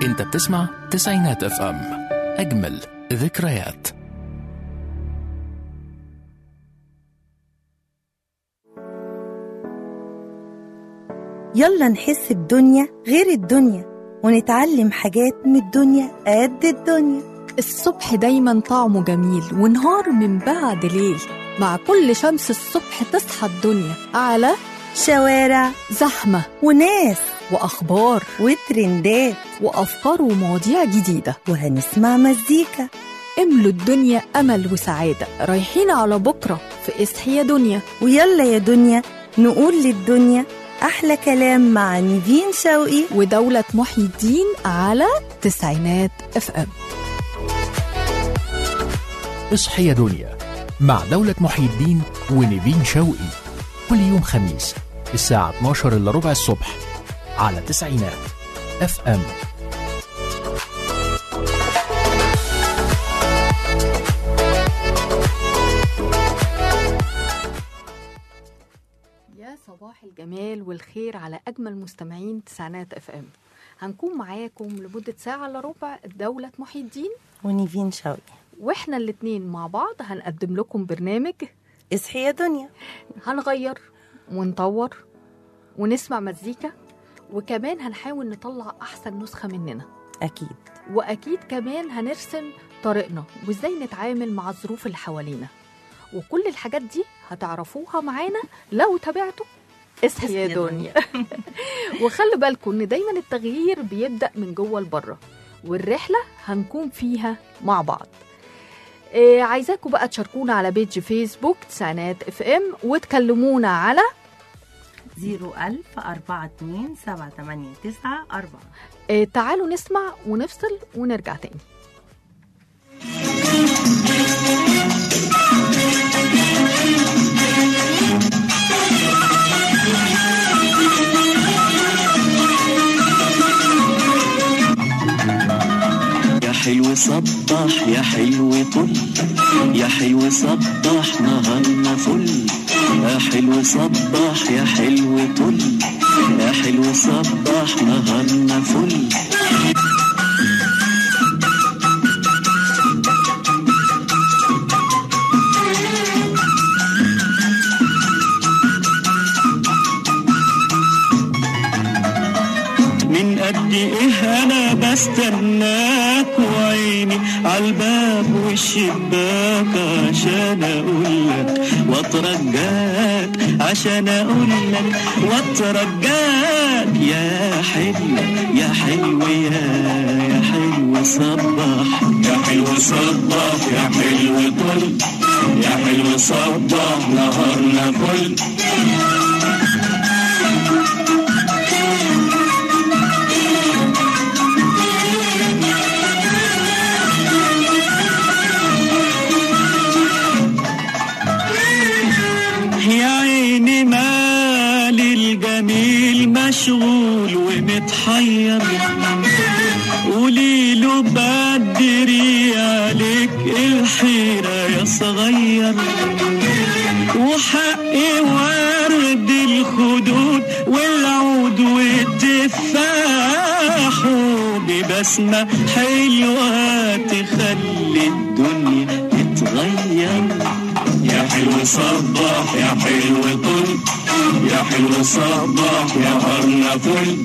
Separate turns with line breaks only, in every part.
انت بتسمع تسعينات اف ام اجمل ذكريات
يلا نحس بدنيا غير الدنيا ونتعلم حاجات من الدنيا قد الدنيا
الصبح دايما طعمه جميل ونهار من بعد ليل مع كل شمس الصبح تصحى الدنيا على
شوارع
زحمة
وناس
وأخبار
وترندات
وأفكار ومواضيع جديدة
وهنسمع مزيكا
املوا الدنيا أمل وسعادة رايحين على بكرة في اصحي يا دنيا
ويلا يا دنيا نقول للدنيا أحلى كلام مع نيفين شوقي
ودولة محي الدين على تسعينات اف ام
اصحي يا دنيا مع دولة محي الدين ونيفين شوقي كل يوم خميس الساعة 12 إلا ربع الصبح على تسعينات اف ام
يا صباح الجمال والخير على أجمل مستمعين تسعينات اف ام هنكون معاكم لمدة ساعة إلا ربع دولة محي الدين
ونيفين شوقي
واحنا الاتنين مع بعض هنقدم لكم برنامج
اصحي يا دنيا
هنغير ونطور ونسمع مزيكا وكمان هنحاول نطلع أحسن نسخة مننا
أكيد
وأكيد كمان هنرسم طريقنا وإزاي نتعامل مع الظروف اللي حوالينا وكل الحاجات دي هتعرفوها معانا لو تابعتوا اصحي يا دنيا وخلي بالكم ان دايما التغيير بيبدأ من جوه لبره والرحلة هنكون فيها مع بعض إيه عايزاكم بقى تشاركونا على بيج فيسبوك تسعينات اف ام وتكلمونا على
زيرو ألف أربعة اتنين سبعة تمانية تسعة أربعة
إيه تعالوا نسمع ونفصل ونرجع تاني
يا حلو صبح يا حلو طل يا حلو صبح نهارنا فل يا حلو صبح يا حلو طل يا حلو صبح نهارنا فل من قد ايه انا بستناك وعيني عالباب والشباك عشان اقولك واترجاك عشان اقولك واترجاك يا حلو يا حلو يا يا حلو صباح يا حلو صباح يا حلو طل يا حلو صباح نهارنا فل يا عيني مال الجميل مشغول ومتحير قولي له بدري عليك الحيرة يا صغير وحقي ورد الخدود والعود والتفاح ببسمة حلوة تخلي الدنيا تتغير يا حلو صباح يا حلو طل يا حلو صباح يا هرنا فل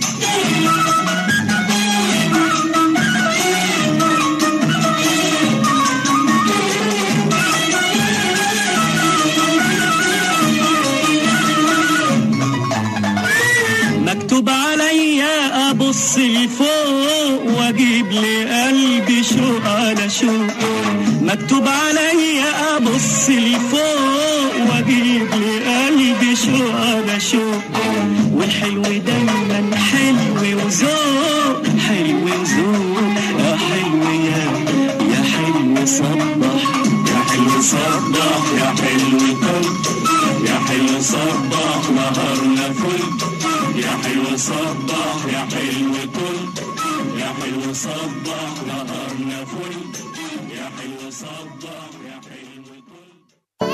مكتوب عليا ابص لفوق واجيب لقلبي شوق على شوق مكتوب عليا ابص لفوق واجيب لقلبي شوق على شوق والحلو دايما حلو وذوق حلو وذوق يا حلو يا يا حلو صبح يا حلو صبح يا حلو طل يا حلو صبح نهارنا فل يا حلو صبح يا حلو طل يا حلو صبح نهارنا فل يا حلو صبح يا حلو طل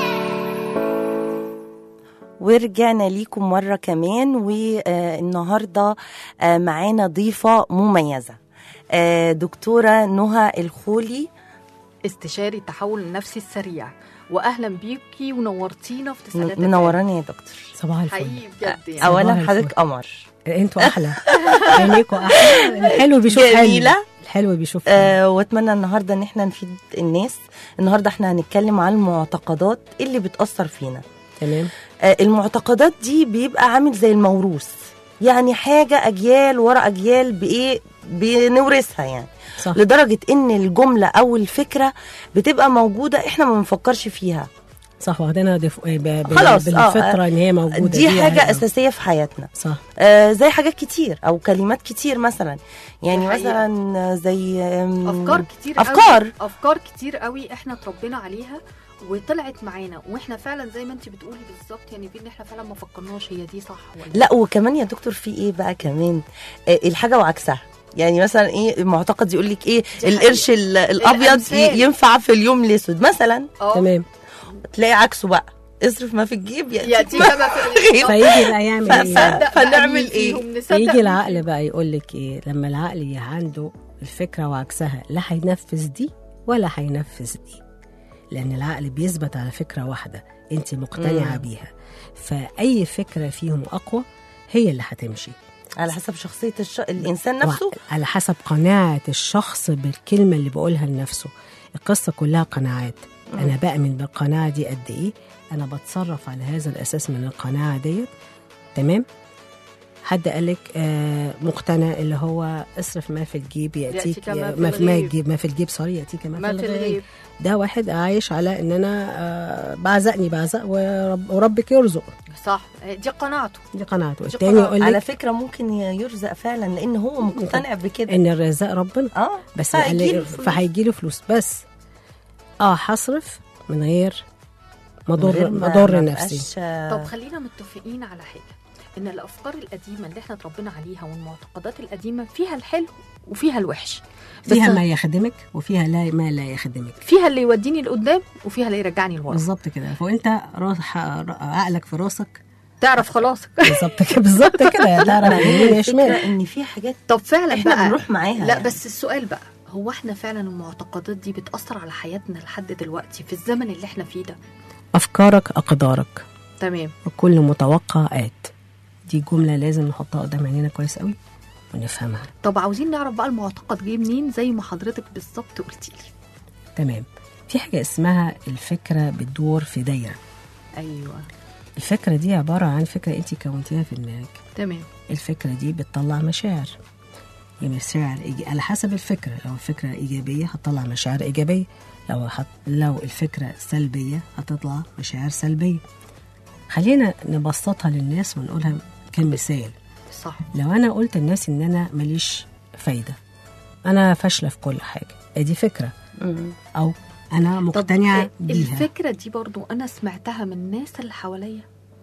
ورجعنا ليكم مرة كمان والنهاردة معانا ضيفة مميزة آه، دكتوره نهى الخولي
استشاري التحول النفسي السريع واهلا بيكي ونورتينا في تسعينات
منوراني يا دكتور
صباح الفل
حقيقي بجد يعني
اولا
صباح
حضرتك
الفل.
قمر
انتوا احلى عينيكوا احلى الحلو بيشوف حلو
جميلة.
الحلو بيشوف حلو
آه واتمنى النهارده ان احنا نفيد الناس النهارده احنا هنتكلم عن المعتقدات اللي بتاثر فينا
تمام
آه المعتقدات دي بيبقى عامل زي الموروث يعني حاجه اجيال ورا اجيال بايه بنورثها يعني
صح
لدرجه ان الجمله او الفكره بتبقى موجوده احنا ما بنفكرش فيها
صح واخدينها دف... ب... ب...
خلاص، آه،
بالفطره ان هي موجوده
دي حاجه
أهل.
اساسيه في حياتنا
صح
آه زي حاجات كتير او كلمات كتير مثلا يعني
دي حقيقة.
مثلا زي آم،
افكار كتير
أفكار.
قوي افكار كتير قوي احنا اتربينا عليها وطلعت معانا واحنا فعلا زي ما انت بتقولي بالظبط يعني في ان احنا فعلا ما فكرناش هي دي صح ولا
لا وكمان يا دكتور في ايه بقى كمان آه الحاجه وعكسها يعني مثلا ايه المعتقد يقول لك ايه
دي
القرش ال- الابيض
الأمثال.
ي- ينفع في اليوم الاسود مثلا
اه
تمام
تلاقي عكسه بقى اصرف ما في الجيب
يا
ياتيك
دي
ما
كما في
فيجي بقى يعمل ايه
نصدق بقى
فنعمل
مين
إيه؟
فيهم، نصدق
يجي
مين
العقل
فيهم.
بقى يقول لك ايه لما العقل ي- عنده الفكره وعكسها لا هينفذ دي ولا هينفذ دي لان العقل بيثبت على فكره واحده انت مقتنعه
مم.
بيها فاي فكره فيهم اقوى هي اللي هتمشي
على حسب شخصيه الش... الانسان نفسه
على حسب قناعة الشخص بالكلمة اللي بقولها لنفسه القصة كلها قناعات أنا بأمن بالقناعة دي قد إيه أنا بتصرف على هذا الأساس من القناعة ديت تمام حد قالك آه مقتنع اللي هو اصرف ما في الجيب يأتيك
يأتيك ما في
ما في ما
الغيب.
الجيب ما في الجيب سوري يأتيك ما,
ما في الغيب
ده واحد عايش على ان انا آه بعزقني بعزق ورب وربك يرزق
صح دي قناعته
دي قناعته
دي
التاني
قناعة.
يقول
على
لك
فكره ممكن يرزق فعلا لان هو مقتنع بكده
ان الرزاق ربنا
اه
بس
فهيجيله
قال-
فلوس.
فهيجي له فلوس بس اه هصرف من غير ما
من
اضر
غير
ما اضر
ما
نفسي
بقاش، آه،
طب خلينا متفقين على حاجه ان الافكار القديمه اللي احنا اتربينا عليها والمعتقدات القديمه فيها الحلو وفيها الوحش بس
فيها ما يخدمك وفيها لا ما لا يخدمك
فيها اللي يوديني لقدام وفيها اللي يرجعني لورا
بالظبط كده فانت راح عقلك في راسك
تعرف خلاصك
بالظبط كده بالظبط كده تعرف يمين يا شمال
الفكره ان في حاجات
طب فعلا
احنا
بقى
بنروح معاها
لا
يعني.
بس السؤال بقى هو احنا فعلا المعتقدات دي بتأثر على حياتنا لحد دلوقتي في الزمن اللي احنا فيه ده
افكارك اقدارك
تمام
وكل متوقع آت دي جمله لازم نحطها قدام عينينا كويس قوي ونفهمها
طب عاوزين نعرف بقى المعتقد جه منين زي ما حضرتك بالظبط قلتي لي
تمام في حاجه اسمها الفكره بتدور في دايره
ايوه
الفكره دي عباره عن فكره انت كونتيها في دماغك
تمام
الفكرة دي بتطلع مشاعر يعني مشاعر إيجي... على حسب الفكرة لو الفكرة إيجابية هتطلع مشاعر إيجابية لو حط... لو الفكرة سلبية هتطلع مشاعر سلبية خلينا نبسطها للناس ونقولها كمثال
صح
لو أنا قلت للناس إن أنا ماليش فايدة أنا فاشلة في كل حاجة دي فكرة
مم.
أو أنا
طب
مقتنعة بيها
الفكرة دي برضو أنا سمعتها من الناس اللي حواليا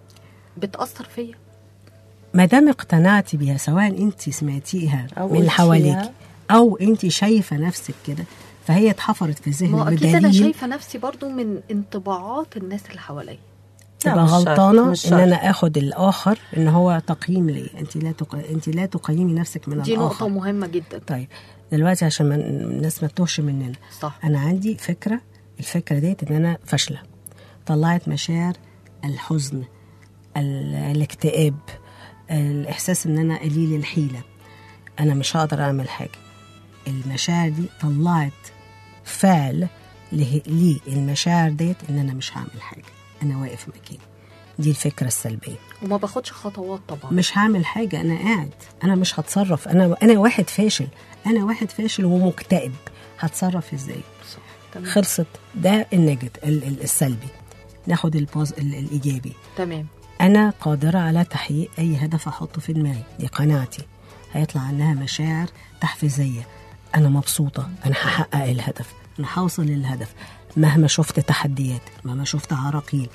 بتأثر فيا
ما دام اقتنعتي بيها سواء انت سمعتيها
أو
من اللي
قلتيها.
حواليك او انت شايفه نفسك كده فهي اتحفرت في
ما هو
ذهنك
أكيد أنا
بدليل
شايفة نفسي برضو من انطباعات الناس اللي حواليا
لا،
تبقى
مش شرط،
غلطانه
مش
ان
شرط.
انا اخد الاخر ان هو تقييم لي انت لا تق... انت لا تقيمي نفسك من
دي
الاخر
نقطة مهمة جدا
طيب دلوقتي عشان ما الناس ما تتوهش مننا
صح
انا عندي فكره الفكره ديت ان انا فاشله طلعت مشاعر الحزن ال- الاكتئاب الاحساس ان انا قليل الحيله انا مش هقدر اعمل حاجه المشاعر دي طلعت فعل له- لي المشاعر ديت ان انا مش هعمل حاجه انا واقف مكاني دي الفكره السلبيه
وما باخدش خطوات طبعا
مش هعمل حاجه انا قاعد انا مش هتصرف انا انا واحد فاشل انا واحد فاشل ومكتئب هتصرف ازاي
صح تمام
خلصت ده النيجت ال- ال- السلبي ناخد البوز ال- الايجابي
تمام
انا قادره على تحقيق اي هدف احطه في دماغي دي قناعتي هيطلع عنها مشاعر تحفيزيه انا مبسوطه انا هحقق الهدف انا هوصل للهدف مهما شفت تحديات مهما شفت عراقيل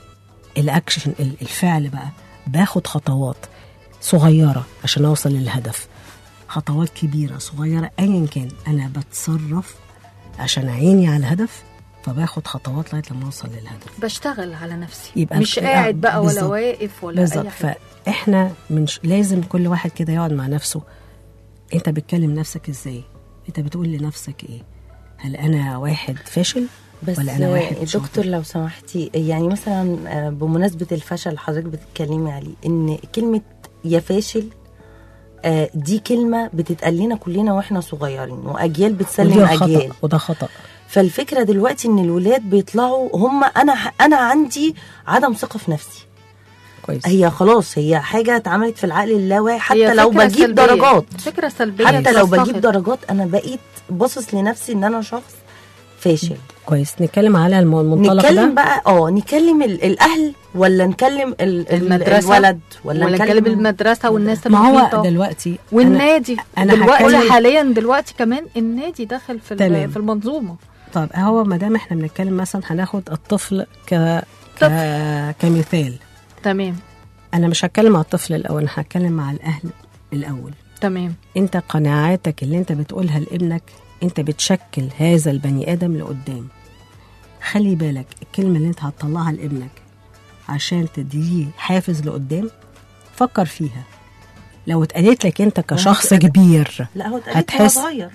الاكشن ال- الفعل بقى باخد خطوات صغيره عشان اوصل للهدف خطوات كبيره صغيره ايا كان انا بتصرف عشان عيني على الهدف فباخد خطوات لغايه لما اوصل للهدف
بشتغل على نفسي
يبقى
مش
آه،
قاعد بقى ولا
بالظبط.
واقف ولا
بالظبط
أي حاجة
فاحنا من ش... لازم كل واحد كده يقعد مع نفسه انت بتكلم نفسك ازاي انت بتقول لنفسك ايه هل انا واحد فاشل
بس
ولا انا واحد
دكتور
شاطر؟
لو سمحتي يعني مثلا آه، بمناسبه الفشل اللي حضرتك بتتكلمي عليه ان كلمه يا فاشل آه، دي كلمه بتتقال لنا كلنا واحنا صغيرين واجيال بتسلم
وده
اجيال
خطا وده خطا
فالفكره دلوقتي ان الولاد بيطلعوا هم انا انا عندي عدم ثقه في نفسي
كويس
هي خلاص هي حاجه اتعملت في العقل اللاواعي
هي
حتى لو
فكرة
بجيب
سلبية.
درجات
فكرة سلبية
حتى لو
تصطفت.
بجيب درجات انا بقيت باصص لنفسي ان انا شخص فاشل
كويس نتكلم على الم- المنطلق
نتكلم
ده
بقى اه نكلم ال- الاهل ولا نكلم ال- ال-
المدرسة
الولد ولا,
ولا
نكلم
نكلم المدرسة والناس
ما هو
المحيطة
دلوقتي أنا-
والنادي
أنا
دلوقتي
هتكلم-
حاليا دلوقتي كمان النادي داخل في
تمام.
ال- في المنظومة
طب هو ما دام احنا بنتكلم مثلا هناخد الطفل ك... ك... كمثال
تمام
انا مش هتكلم مع الطفل الاول انا هتكلم مع الاهل الاول
تمام
انت قناعاتك اللي انت بتقولها لابنك انت بتشكل هذا البني ادم لقدام خلي بالك الكلمه اللي انت هتطلعها لابنك عشان تديه حافز لقدام فكر فيها لو اتقالت لك انت كشخص كبير
لا هو اتقالت وهو
هتحس
صغير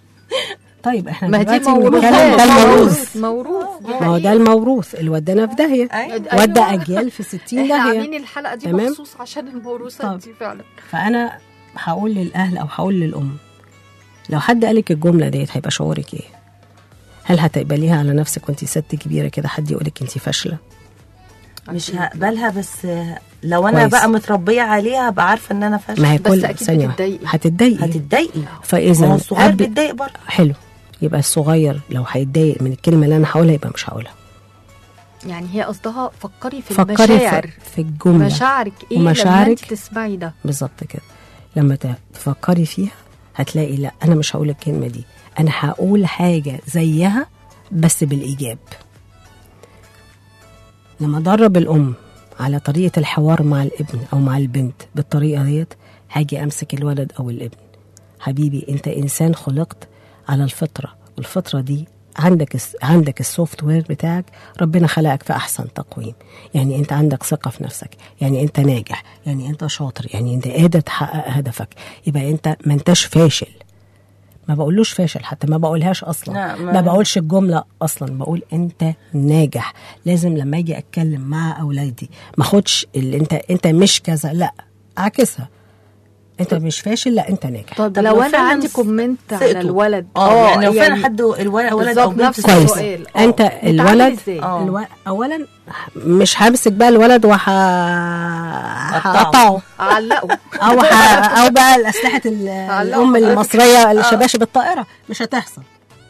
طيب احنا
ما دي
دلوقتي
موروث
بنتكلم ده الموروث
موروث
ما هو ده الموروث اللي ودانا في داهيه
أيوة.
ودى اجيال في 60
احنا
داهيه
عاملين الحلقة دي
تمام؟
مخصوص عشان الموروثات
طب.
دي فعلا
فانا هقول للاهل او هقول للام لو حد قالك الجمله ديت هيبقى شعورك ايه هل هتقبليها على نفسك وانت ست كبيره كده حد يقولك انت فاشله
مش هقبلها بس لو انا
كويس.
بقى متربيه عليها هبقى عارفه ان انا فاشله
ما هي
بس
كل
أكيد
ثانيه
بتتضايقي.
هتتضايقي
هتتضايقي ما هو
فاذا
الصغير
أب...
بيتضايق برضه
حلو يبقى الصغير لو هيتضايق من الكلمه اللي انا هقولها يبقى مش هقولها
يعني هي قصدها فكري في
فكري
المشاعر
في, في الجمله
مشاعرك ايه لما
ومشاعرك-
انت تسمعي ده
بالظبط كده لما ت- تفكري فيها هتلاقي لا انا مش هقول الكلمه دي انا هقول حاجه زيها بس بالايجاب لما ادرب الام على طريقه الحوار مع الابن او مع البنت بالطريقه ديت هاجي امسك الولد او الابن حبيبي انت انسان خلقت على الفطره والفطره دي عندك الس- عندك السوفت وير بتاعك ربنا خلقك في احسن تقويم يعني انت عندك ثقه في نفسك يعني انت ناجح يعني انت شاطر يعني انت قادر تحقق هدفك يبقى انت ما انتش فاشل ما بقولوش فاشل حتى ما بقولهاش اصلا
لا، ما-
ما بقولش الجمله اصلا بقول انت ناجح لازم لما اجي اتكلم مع اولادي ما اخدش اللي انت انت مش كذا لا اعكسها انت مش فاشل لا انت ناجح
طب,
طب
لو,
لو
انا
فعلاً
عندي كومنت على
سقطوا.
الولد
اه يعني لو فعلا حد الولد ولد او
بالظبط
بنت
نفس
سقطوا.
كويس
السؤال. آه.
انت
نتعامل
الولد
إزاي؟
آه.
الو... اولا مش همسك بقى الولد وح هقطعه
علقوا
او ح... او بقى الاسلحه ال- الام المصريه الشباشب الطائره مش هتحصل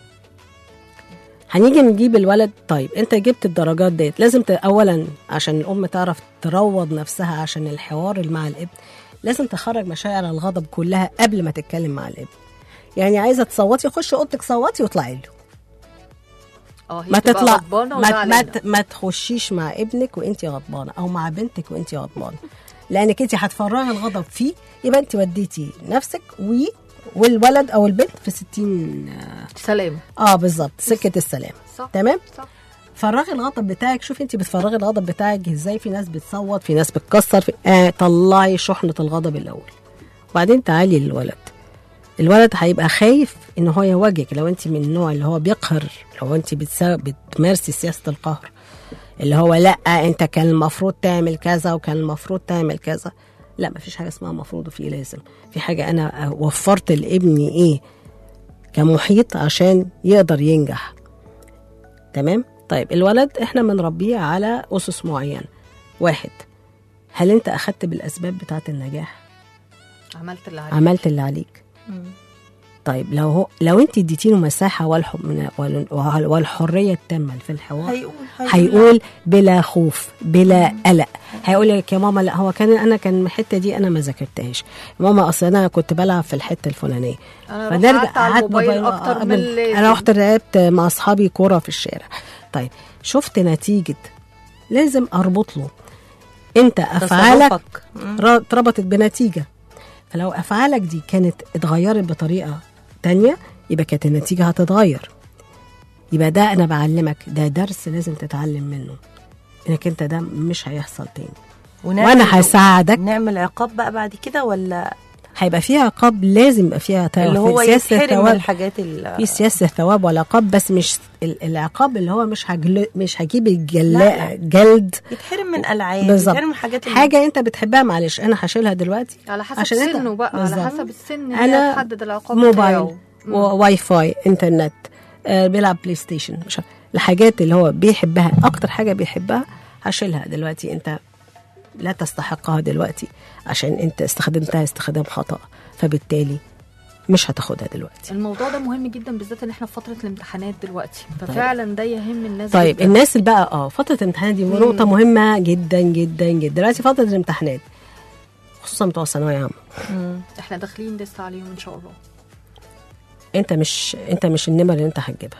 هنيجي نجيب الولد طيب انت جبت الدرجات ديت لازم ت... اولا عشان الام تعرف تروض نفسها عشان الحوار اللي مع الابن لازم تخرج مشاعر الغضب كلها قبل ما تتكلم مع الابن يعني عايزه تصوتي خشي اوضتك صوتي واطلعي له
اه هي
ما
تبقى
تطلع
غضبانة
ما,
وده
ما,
علينا.
ت- ما تخشيش مع ابنك وانت غضبانه او مع بنتك وانت غضبانه لانك انت هتفرغي الغضب فيه يبقى انت وديتي نفسك و والولد او البنت في 60
سلام
اه بالظبط سكه السلام
صح
تمام
صح
فرغي الغضب بتاعك شوفي انت بتفرغي الغضب بتاعك ازاي في ناس بتصوت في ناس بتكسر في... آه طلعي شحنه الغضب الاول وبعدين تعالي للولد الولد هيبقى خايف ان هو يواجهك لو انت من النوع اللي هو بيقهر لو انت بتسا... بتمارسي سياسه القهر اللي هو لا انت كان المفروض تعمل كذا وكان المفروض تعمل كذا لا مفيش حاجه اسمها مفروض وفي لازم في حاجه انا وفرت لابني ايه كمحيط عشان يقدر ينجح تمام طيب الولد احنا بنربيه على اسس معينه واحد هل انت اخدت بالاسباب بتاعه النجاح
عملت اللي عليك
عملت اللي عليك
مم.
طيب لو هو لو انت اديتي له مساحه والح... من- وال- وال- والحريه التامه في الحوار
هيقول
هيقول بلا خوف بلا قلق هيقول لك يا ماما لا هو كان انا كان الحته دي انا ما ذاكرتهاش ماما اصل انا كنت بلعب في الحته الفلانيه
انا رحت قعدت على
قعدت
الموبايل
موبايل-
اكتر
آه،
من اللازم
انا رحت لعبت مع اصحابي كوره في الشارع طيب شفت نتيجه لازم اربط له انت افعالك
تصرفك. مم.
را- اتربطت بنتيجه فلو افعالك دي كانت اتغيرت بطريقه تانية يبقى كانت النتيجه هتتغير يبقى ده انا بعلمك ده درس لازم تتعلم منه انك انت ده مش هيحصل تاني
ونعمل-
وانا هساعدك
نعمل عقاب بقى بعد كده ولا
هيبقى فيها عقاب لازم يبقى فيها ثواب
اللي هو
في سياسه
يتحرم من
الثواب
الحاجات ال-
في سياسه ثواب والعقاب بس مش ال- العقاب اللي هو مش هجل مش هجيب الجلاء جلد
يتحرم من العاب
بالظبط
يتحرم من الحاجات اللي-
حاجه انت بتحبها معلش انا هشيلها دلوقتي
على حسب
عشان أنت-
سنه بقى
بالظبط.
على حسب السن
أنا
اللي هتحدد العقاب
موبايل
بتاعه. مم.
وواي فاي انترنت آه بيلعب بلاي ستيشن مش عارف. الحاجات اللي هو بيحبها اكتر حاجه بيحبها هشيلها دلوقتي انت لا تستحقها دلوقتي عشان انت استخدمتها استخدام خطا فبالتالي مش هتاخدها دلوقتي
الموضوع ده مهم جدا بالذات ان احنا في فتره الامتحانات دلوقتي ففعلا ده يهم الناس
طيب
جداً.
الناس اللي بقى اه فتره الامتحانات دي نقطه مهمه جدا جدا جدا دلوقتي فتره الامتحانات خصوصا بتوع ثانويه عامه
مم.
احنا داخلين لسه عليهم ان شاء الله
انت مش انت مش النمر اللي انت هتجيبها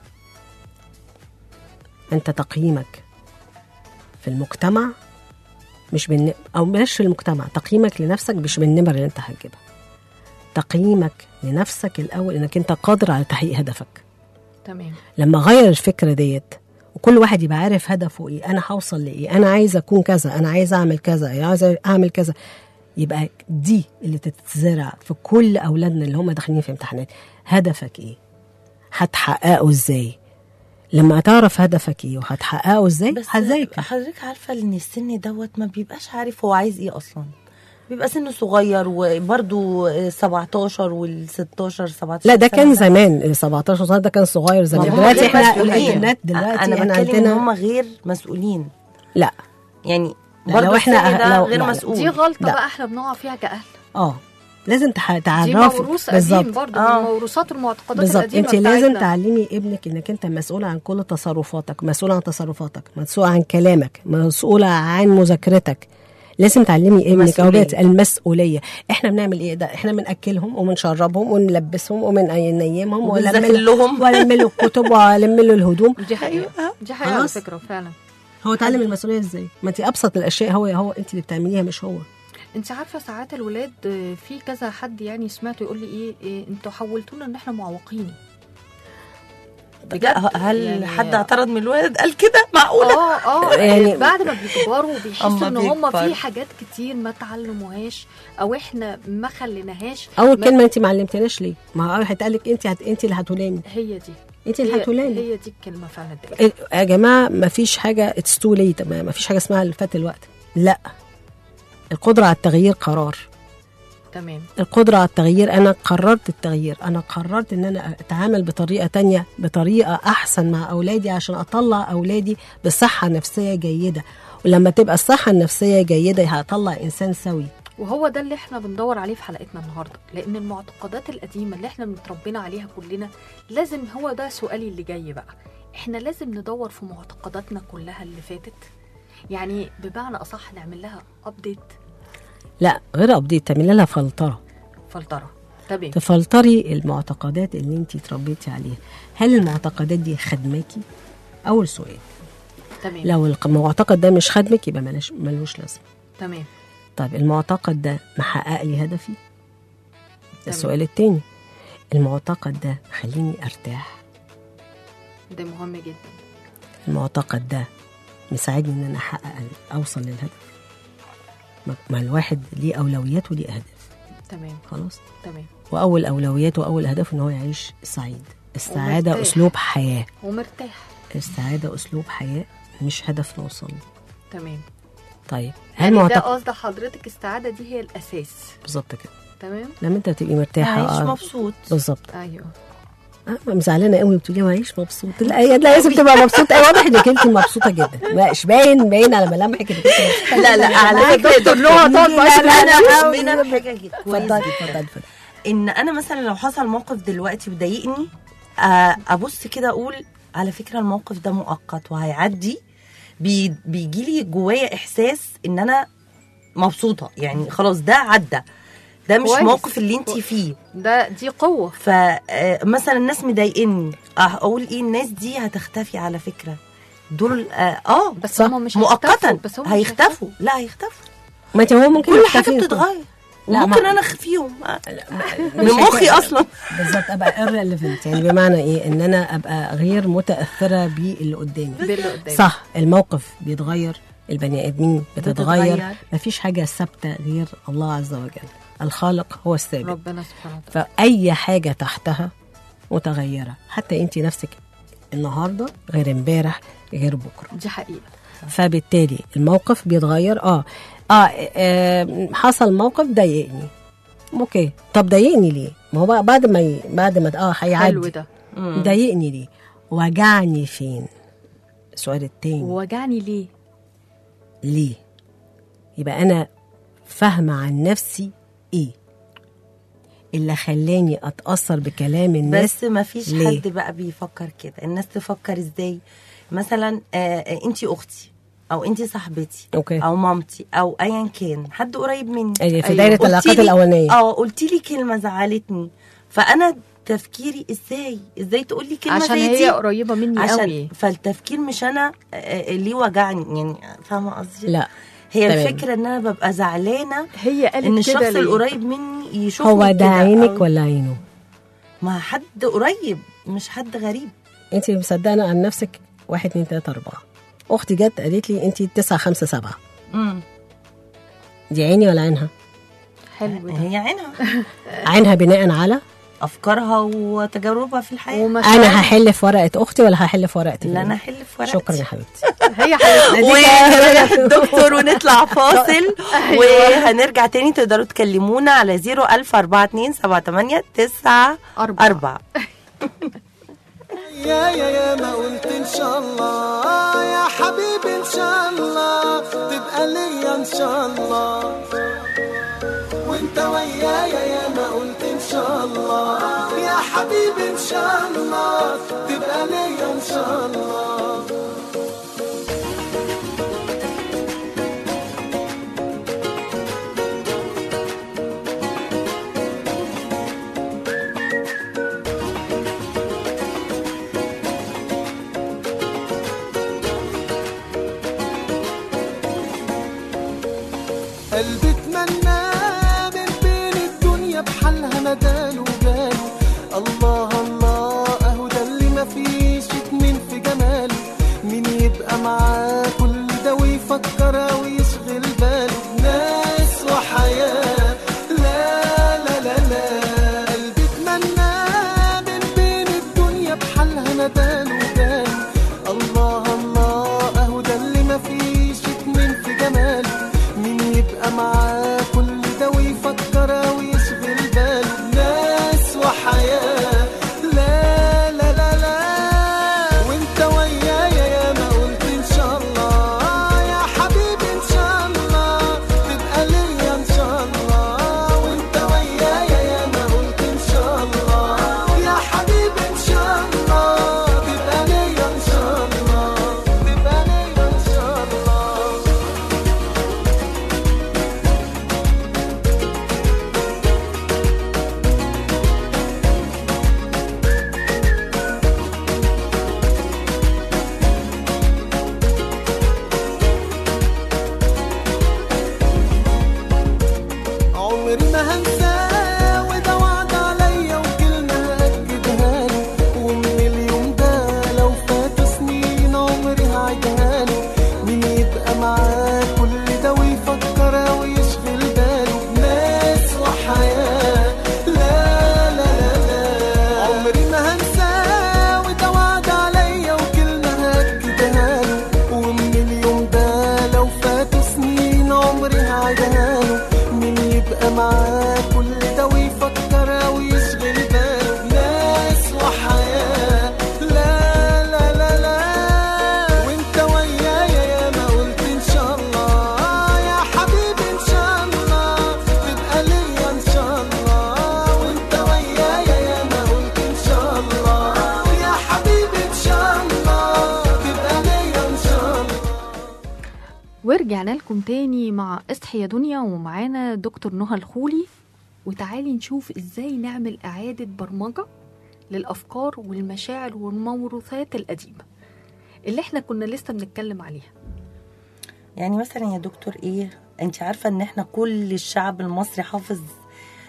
انت تقييمك في المجتمع مش بالن... او بلاش في المجتمع تقييمك لنفسك مش بالنمر اللي انت هتجيبها تقييمك لنفسك الاول انك انت قادر على تحقيق هدفك
تمام
لما غير الفكره ديت وكل واحد يبقى عارف هدفه ايه انا هوصل لايه انا عايز اكون كذا انا عايز اعمل كذا عايز اعمل كذا يبقى دي اللي تتزرع في كل اولادنا اللي هم داخلين في امتحانات هدفك ايه هتحققه ازاي لما تعرف هدفك ايه وهتحققه ازاي
بس
هتذاكر
حضرتك عارفه ان السن دوت ما بيبقاش عارف هو عايز ايه اصلا بيبقى سنه صغير وبرده 17 وال 16 17
لا ده
سنة
كان زمان ال 17 سنه ده كان صغير زمان
ما هم
دلوقتي
غير
احنا
مسؤولين.
الانترنت دلوقتي
انا
احنا
بتكلم ان
عندنا
هم غير مسؤولين
لا
يعني
لا،
برضه
لو إحنا
السن ده
لو-
غير
لا، لا.
مسؤول
دي غلطه
لا.
بقى احنا بنقع فيها كاهل
اه لازم تح-
دي
تعرفي
موروث قديم
بالظبط
برضه
آه.
من موروثات المعتقدات
بالظبط
القديمه
انت لازم
بتاعتنا.
تعلمي ابنك انك انت مسؤول عن كل تصرفاتك مسؤول عن تصرفاتك مسؤول عن كلامك مسؤولة عن مذاكرتك لازم تعلمي ابنك او
مسؤولية.
بنت المسؤوليه احنا بنعمل ايه ده احنا بناكلهم وبنشربهم ونلبسهم وبننيمهم
وبنذاكر لهم.
ولم له الكتب ولم له الهدوم
دي حقيقه دي حقيقه على
خلاص.
فكره فعلا
هو اتعلم المسؤوليه ازاي ما انت ابسط الاشياء هو هو انت اللي بتعمليها مش هو
انت عارفه ساعات الولاد آه، في كذا حد يعني سمعته يقول لي ايه, إيه انتوا حولتونا ان احنا معوقين
بجد هل
يعني-
حد اعترض من الولد قال كده معقوله
اه اه
يعني-
يعني بعد ما بيكبروا بيحسوا
أما
ان هم
بيكبر.
في حاجات كتير ما تعلموهاش او احنا ما خليناهاش
اول
ما-
كلمه انت ما علمتناش ليه ما هو هيتقال لك انت هت... انت اللي هتلامي
هي دي
انت اللي
هي,
هتلامي
هي دي الكلمه فعلا دي.
يا جماعه ما فيش حاجه اتس تو ليت ما فيش حاجه اسمها اللي فات الوقت لا القدره على التغيير قرار
تمام
القدرة على التغيير أنا قررت التغيير أنا قررت إن أنا أتعامل بطريقة تانية بطريقة أحسن مع أولادي عشان أطلع أولادي بصحة نفسية جيدة ولما تبقى الصحة النفسية جيدة هطلع إنسان سوي
وهو ده اللي احنا بندور عليه في حلقتنا النهارده لان المعتقدات القديمه اللي احنا متربينا عليها كلنا لازم هو ده سؤالي اللي جاي بقى احنا لازم ندور في معتقداتنا كلها اللي فاتت يعني بمعنى اصح نعمل لها ابديت
لا غير أبديت تعملي لها فلترة
فلتره تمام
تفلتري المعتقدات اللي انت تربيتي عليها هل المعتقدات دي خدماكي أول سؤال
تمام
لو المعتقد ده مش خدمك يبقى ملوش ملوش لازمة
تمام
طيب المعتقد ده محقق لي هدفي ده
تمام.
السؤال التاني المعتقد ده خليني ارتاح
ده مهم جدا
المعتقد ده مساعدني ان انا احقق اوصل للهدف ما- ما الواحد ليه اولويات وليه اهداف
تمام
خلاص
تمام
واول اولويات واول هدف ان هو يعيش سعيد السعاده
ومرتاح.
اسلوب حياه
ومرتاح
السعاده اسلوب حياه مش هدف نوصل له
تمام
طيب هل
يعني ده
معتقد
قصد حضرتك السعاده دي هي الاساس
بالظبط كده
تمام
لما انت تبقي مرتاحه
عايش
آه،
مبسوط
بالظبط
ايوه
اه مزعلانه قوي بتقولي معيش مبسوط لا هي لا لازم تبقى مبسوط اي واضح انك انت مبسوطه جدا مش باين باين على ملامحك انك انت مبسوطه
لا لا على
لا،
فكره
دكتور نوع طبعا.
لا لا
أنا
انا
أوي.
مؤمنه بحاجه كده كويس
اتفضلي
جدا.
اتفضلي اتفضلي
ان انا مثلا لو حصل موقف دلوقتي وضايقني آه، ابص كده اقول على فكره الموقف ده مؤقت وهيعدي بي بيجي لي جوايا احساس ان انا مبسوطه يعني خلاص ده عدى ده مش
كويس.
موقف اللي انت فيه
ده دي قوه
فمثلا الناس مضايقني اه اقول ايه الناس دي هتختفي على فكره دول اه, آه
بس
صح.
هم مش
مؤقتا
هيختفوا، بس هم مش
هيختفوا لا هيختفوا
ما انت هو ممكن
كل حاجه
يختفي.
بتتغير
لا،
وممكن
ما-
انا اخفيهم آه،
مش
من مخي
هيك-
اصلا
بالظبط ابقى irrelevant يعني بمعنى ايه ان انا ابقى غير متاثره باللي قدامي
باللي قدام
صح الموقف بيتغير البني ادمين
بتتغير.
بتتغير مفيش حاجه ثابته غير الله عز وجل الخالق هو الثابت
ربنا سبحانه وتعالى
فأي حاجة تحتها متغيرة حتى أنت نفسك النهاردة غير امبارح غير بكرة
دي حقيقه
فبالتالي الموقف بيتغير اه اه, آه حصل موقف ضايقني اوكي طب ضايقني ليه ما هو بقى بعد ما ي... بعد ما اه
حلو
هيعدي
ده
ضايقني ليه وجعني فين السؤال التاني
ووجعني ليه
ليه يبقى انا فاهمه عن نفسي ايه اللي خلاني اتاثر بكلام الناس
بس ما فيش
ليه؟
حد بقى بيفكر كده الناس تفكر ازاي مثلا آه انت اختي او انت صاحبتي
أوكي.
او مامتي او ايا كان حد قريب مني
أيوة، في
أيوة.
دايره
قلتي
العلاقات
لي-
الاولانيه
اه قلتي لي كلمه زعلتني فانا تفكيري ازاي ازاي تقول لي كلمه
عشان
زي
هي
دي
قريبه مني
عشان
قوي
فالتفكير مش انا آه، آه، ليه وجعني يعني فاهمه قصدي
لا
هي
تمام.
الفكره ان انا ببقى زعلانه
هي قالت
ان
كده
الشخص
ليه؟
القريب مني يشوفني
هو ده
كده
عينك
أو-
ولا عينه
ما حد قريب مش حد غريب
انت مصدقه عن نفسك واحد اتنين تلاته اربعه اختي جت قالت لي انت تسعه خمسه سبعه
امم
دي عيني ولا عينها
حلو ده
هي عينها
عينها بناء على
افكارها وتجاربها في الحياه
ومشاعر
انا هحل في ورقه اختي ولا هحل في ورقتي
لا انا احل في ورقتي
شكرا يا حبيبتي
هي حبيبتي
ونريح الدكتور ونطلع فاصل وهنرجع تاني تقدروا تكلمونا على 01000 42 78 9
أربعة.
4
يا يا يا ما قلت ان شاء الله يا حبيبي ان شاء الله تبقى ليا ان شاء الله وانت ويايا يا ما قلت ان شاء الله يا حبيبي ان شاء الله تبقى ليا ان شاء الله قلبي اتمنى من بين الدنيا بحالها مداله وجاله الله الله اهو ده اللي مفيش اتنين في جماله مين يبقى معاه كل ده ويفكر ويشغل باله بناس وحياة لا لا لا لا قلبي اتمنى من بين الدنيا بحالها مداله وجاله الله الله اهو ده اللي مفيش اتنين في جماله مين يبقى معاه كل ده ويفكر ويشغل باله ناس وحياة لا لا لا لا وانت ويايا يا ما قلت ان شاء الله يا حبيبي ان شاء الله تبقى ليا ان شاء الله وانت ويايا يا ما قلت ان شاء الله يا حبيبي ان شاء الله تبقى ليا ان شاء الله تبقى ليا ان شاء الله عمري ما هنساه وده وعد عليا وكلمة هأكدها له ومن اليوم ده لو فاتوا سنين عمري هعيدها له مين يبقى معاه كل ده ويفكر ويشغل باله بناس وحياة لا لا لا لا عمري ما هنساه وده وعد عليا وكلمة هأكدها له ومن اليوم ده لو فاتوا سنين عمري هعيدها له مين يبقى معاه كل ده ويفكر ويشغل باله ناس وحياة لا لا لا لا وانت ويايا يا ما قلت ان شاء الله يا حبيبي ان شاء الله تبقى ليا ان شاء الله وانت ويايا يا ما قلت ان شاء الله يا حبيبي ان شاء الله تبقى ليا ان شاء الله
ورجعنا لكم تاني مع اصحي يا دنيا ومعانا دكتور نهى الخولي وتعالي نشوف ازاي نعمل اعادة برمجة للافكار والمشاعر والموروثات القديمة اللي احنا كنا لسه بنتكلم عليها
يعني مثلا يا دكتور ايه انت عارفه ان احنا كل الشعب المصري حافظ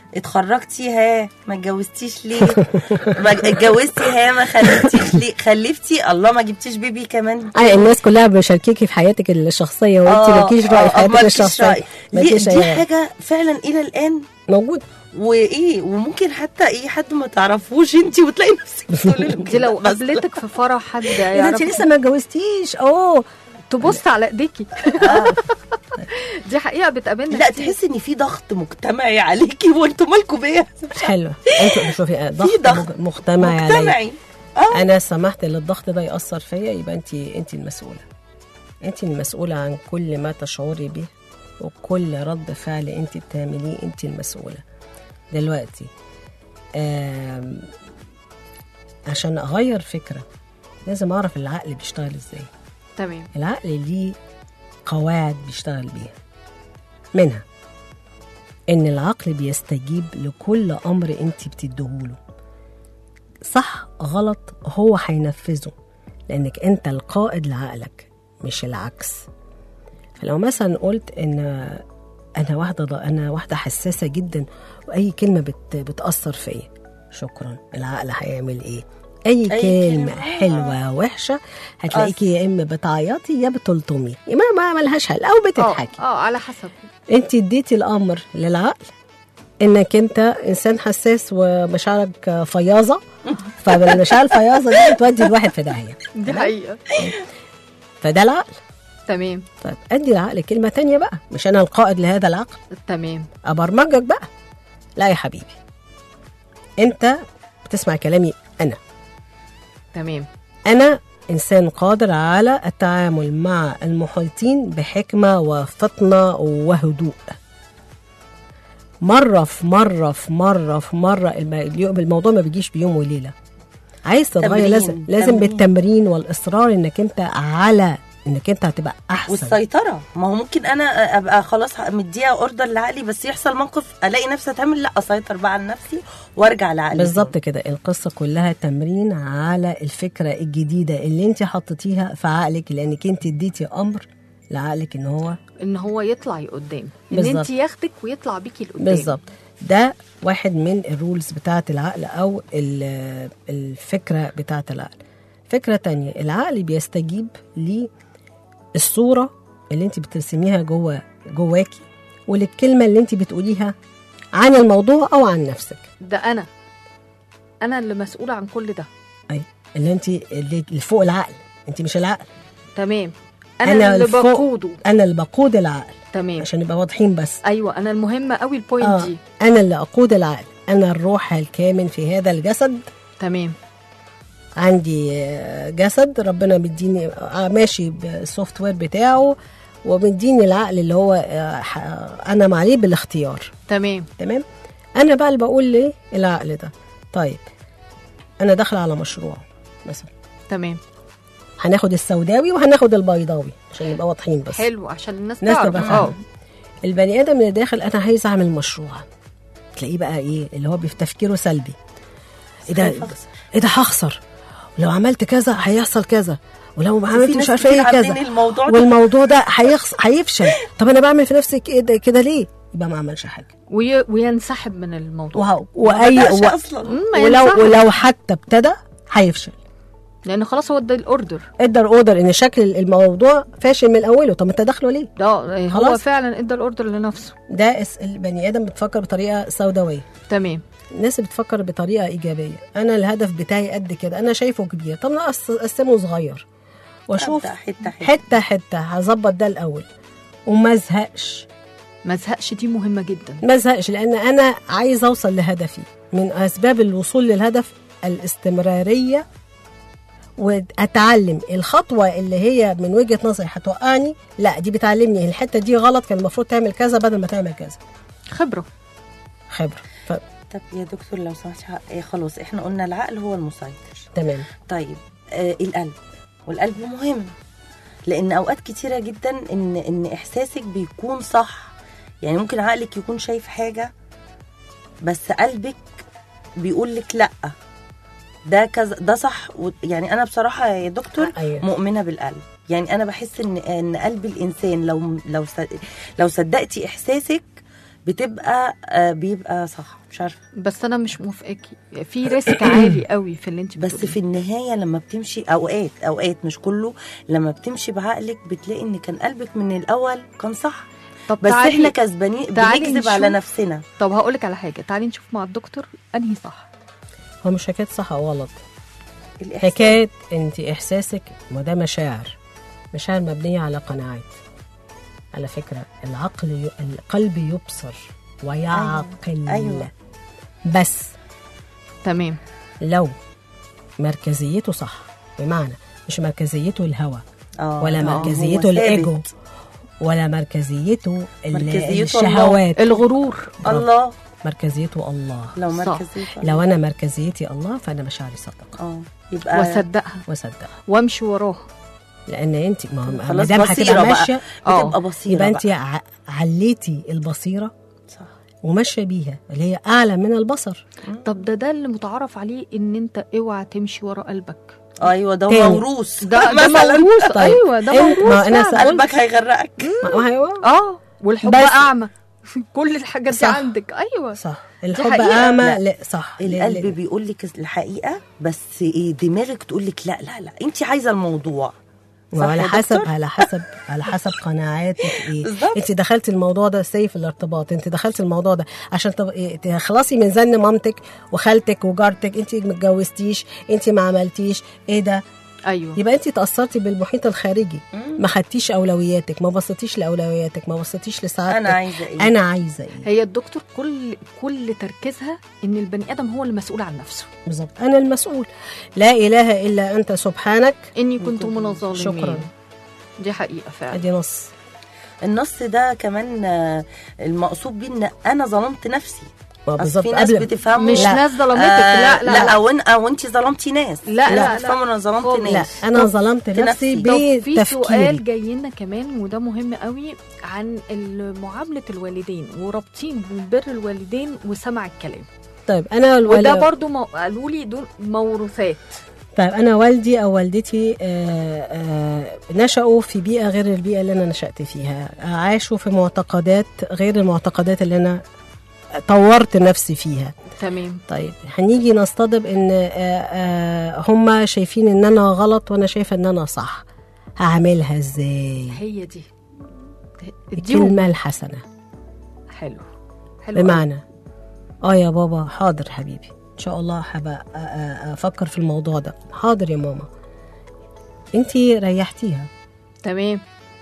اتخرجتي ها ما اتجوزتيش ليه ما اتجوزتي ها ما خلفتيش ليه خلفتي الله ما جبتيش بيبي كمان
أي الناس كلها بشاركيكي في حياتك الشخصية وانت
آه،
مالكيش رأي في
آه،
حياتك
مالكيش
الشخصية
رأي. دي,
مالكيش
دي
أي-
حاجه فعلا الى الان
موجود
وايه وممكن حتى ايه حد ما تعرفوش انت وتلاقي نفسك بتقولي له
دي لو
كده. بس
قابلتك في فرح حد
إذا
يعرف
انت لسه ما اتجوزتيش اوه
تبص على ايديكي دي حقيقه بتقابلنا
لا
كتير.
تحسي ان في ضغط مجتمعي عليكي وانتوا مالكم بيا
حلو انتوا شوفي ضغط
ضغط
مج- مجتمعي عليا
مجتمعي اه
انا سمحت ان الضغط ده ياثر فيا يبقى انت انت المسؤوله انت المسؤوله عن كل ما تشعري به وكل رد فعل انت بتعمليه انت المسؤوله دلوقتي آم، عشان اغير فكره لازم اعرف العقل بيشتغل ازاي
تمام
العقل ليه قواعد بيشتغل بيها منها ان العقل بيستجيب لكل امر انت بتديهوله صح غلط هو هينفذه لانك انت القائد لعقلك مش العكس فلو مثلا قلت ان انا واحده ض- انا واحده حساسه جدا واي كلمه بت بتاثر فيا شكرا العقل هيعمل ايه اي,
أي
كلمه
كلمة.
حلوه وحشه هتلاقيكي يا اما بتعيطي يا بتلطمي يا ما ما ملهاش حل او
اه
بتضحكي
اه على حسب
انت اديتي الامر للعقل انك انت انسان حساس ومشاعرك فياضه فالمشاعر الفياضه دي بتودي الواحد في داهيه
دي حقيقه
فده العقل
تمام
طيب ادي العقل كلمه تانية بقى مش انا القائد لهذا العقل
تمام
ابرمجك بقى لا يا حبيبي انت بتسمع كلامي انا
تمام
انا انسان قادر على التعامل مع المحيطين بحكمه وفطنه وهدوء مره في مره في مره في مره الم- اليوم- الموضوع ما بيجيش بيوم وليله عايز تتغير
تمرين،
لازم لازم
تمرين.
بالتمرين والاصرار انك انت على انك انت هتبقى احسن
والسيطره ما هو ممكن انا ابقى خلاص مديها اوردر لعقلي بس يحصل موقف الاقي نفسي اتعمل لا اسيطر بقى على نفسي وارجع لعقلي
بالظبط كده القصة كلها تمرين على الفكرة الجديدة اللي انت حطيتيها في عقلك لانك انت اديتي امر لعقلك ان هو
ان هو يطلع قدام ان
بالظبط.
انت ياخدك ويطلع بيكي لقدام
بالظبط ده واحد من الرولز بتاعة العقل او ال- الفكرة بتاعة العقل فكرة تانية العقل بيستجيب للصورة اللي انت بترسميها جوه جواكي وللكلمة اللي انت بتقوليها عن الموضوع او عن نفسك
ده انا انا اللي مسؤوله عن كل ده
اي اللي انت اللي اللي فوق العقل انت مش العقل
تمام انا,
أنا
اللي
الفوق.
بقوده
انا اللي بقود العقل
تمام
عشان نبقى واضحين بس
ايوه انا المهمه قوي البوينت
آه.
دي
انا اللي اقود العقل انا الروح الكامن في هذا الجسد
تمام
عندي آه، جسد ربنا مديني آه، ماشي بالسوفت وير بتاعه ومديني العقل اللي هو آه، ح- انا عليه بالاختيار
تمام
تمام انا بقى اللي بقول ليه العقل ده طيب انا داخله على مشروع مثلا
تمام
هناخد السوداوي وهناخد البيضاوي عشان نبقى واضحين بس
حلو عشان الناس
الناس
تعرف
تبقى
اه
فاهمه البني ادم اللي داخل انا عايز اعمل مشروع تلاقيه بقى ايه اللي هو بتفكيره سلبي ايه ده
خايف أخسر.
ايه ده هخسر ولو عملت كذا هيحصل كذا ولو ما عملت
في
مش
ناس
عارفه
كتير
ايه كذا
عاملين الموضوع ده.
والموضوع ده هيخس... هيفشل طب انا بعمل في نفسي كده كده ليه يبقى ما عملش حاجه
وي... وينسحب من الموضوع
وه... واي
بدأش
و...
اصلا
مم، ما
ولو
ينسحب.
ولو حتى ابتدى هيفشل
لان خلاص هو ده الاوردر
ادى الاوردر ان شكل الموضوع فاشل من اوله طب ما انت داخله ليه
ده هو
خلاص.
فعلا ادى الاوردر لنفسه
ده اس- البني ادم بتفكر بطريقه سوداويه
تمام
الناس بتفكر بطريقه ايجابيه انا الهدف بتاعي قد كده انا شايفه كبير طب انا أقص- اقسمه صغير واشوف
أبدأ حته حته
حته حته هظبط ده الاول وما ازهقش
ما ازهقش دي مهمه جدا
ما ازهقش لان انا عايز اوصل لهدفي من اسباب الوصول للهدف الاستمراريه واتعلم الخطوه اللي هي من وجهه نظري هتوقعني لا دي بتعلمني الحته دي غلط كان المفروض تعمل كذا بدل ما تعمل كذا
خبره
خبره ف...
طب يا دكتور لو سمحت إيه خلاص احنا قلنا العقل هو المسيطر
تمام
طيب آه القلب والقلب مهم لان اوقات كتيره جدا ان ان احساسك بيكون صح يعني ممكن عقلك يكون شايف حاجه بس قلبك بيقول لك لا ده كذا ده صح و- يعني انا بصراحه يا دكتور
أيوة.
مؤمنه بالقلب يعني انا بحس ان ان قلب الانسان لو لو ص- لو صدقتي احساسك بتبقى آه، بيبقى صح مش عارفه
بس انا مش موافقاكي في ريسك عالي قوي في اللي انت
بس
بتقوليه.
في النهايه لما بتمشي اوقات اوقات مش كله لما بتمشي بعقلك بتلاقي ان كان قلبك من الاول كان صح
طب
بس
تعالي-
احنا كسبانين
تعالي
بنكذب على
نشوف.
نفسنا
طب هقول لك على حاجه تعالي نشوف مع الدكتور انهي صح
هو مش حكايه صح او غلط
الإحساس.
حكايه انت احساسك ما ده مشاعر مشاعر مبنيه على قناعات على فكره العقل ي... القلب يبصر ويعقل
أيوة.
بس
تمام
لو مركزيته صح بمعنى مش مركزيته الهوى
آه،
ولا
آه،
مركزيته
هو
الايجو
ثابت.
ولا مركزيته ال-
مركزيته
الشهوات
الغرور
الله
مركزيته الله
لو
صح.
مركزيته
لو انا مركزيتي الله فانا مشاعري صدق
اه يبقى
واصدقها
وصدق
وامشي وراها
لان انت ما ما
خلاص
دام
بصيرة
هتبقى
بقى.
ماشيه
آه.
بتبقى بصيره
يبقى
بقى.
انت ع- عليتي البصيره
صح
وماشيه بيها اللي هي اعلى من البصر
طب ده ده اللي متعارف عليه ان انت اوعى تمشي ورا قلبك
ايوه ده
تاني.
موروث
ده ده
مثلاً.
موروث
طيب.
ايوه ده
انت-
موروث
ما أنا
فعلا.
قلبك هيغرقك
ما هو
اه والحب
بس-
اعمى كل الحاجات دي
صح.
عندك ايوه
صح الحب
حقيقة.
اعمى
لا.
لا صح
القلب
ل-
بيقول لك الحقيقه بس إيه دماغك تقول لك لا لا لا انت عايزه الموضوع صح
وعلى
يا
حسب
دكتور؟
على حسب على حسب قناعاتك ايه
بالظبط.
انت دخلتي الموضوع ده سيف الارتباط انت دخلتي الموضوع ده عشان تب... إيه، تخلصي من زن مامتك وخالتك وجارتك انت ما اتجوزتيش انت ما عملتيش ايه ده
ايوه
يبقى انت تاثرتي بالمحيط الخارجي
مم.
ما خدتيش اولوياتك ما بصيتيش لاولوياتك ما بصيتيش لسعادتك
انا عايزه ايه
انا عايزه ايه
هي الدكتور كل كل تركيزها ان البني ادم هو المسؤول عن نفسه
بالظبط انا المسؤول لا اله الا انت سبحانك
اني كنت من الظالمين
شكراً.
دي حقيقه فعلا
ادي نص
النص ده كمان آه، المقصود بيه ان انا ظلمت نفسي
ما
أصل
بالظبط
في ناس
قبل
بتفهموا
مش
لا.
ناس ظلمتك
آه
لا لا, لا.
او إن- او انت ظلمتي ناس
لا، لا، لا.
بتفهموا انا ظلمت
خالص.
لا
ناس
انا ظلمت
في
نفسي
نفسي.
طب في سؤال
بتفكيري
جاي لنا كمان وده مهم قوي عن ال- معامله الوالدين ورابطين بين بر الوالدين وسمع الكلام
طيب انا
وده
الولد
برضو مو... قالوا لي دول موروثات
طيب انا والدي او والدتي آه، آه، نشأوا في بيئه غير البيئه اللي انا نشأت فيها عاشوا في معتقدات غير المعتقدات اللي انا طورت نفسي فيها
تمام
طيب هنيجي نصطدم ان آه، آه، هم شايفين ان انا غلط وانا شايفه ان انا صح هعملها ازاي
هي دي اديهم
الكلمه الحسنه
حلو حلو
بمعنى اه يا بابا حاضر حبيبي ان شاء الله هبقى أ- أ- افكر في الموضوع ده حاضر يا ماما انتي ريحتيها
أوي. تمام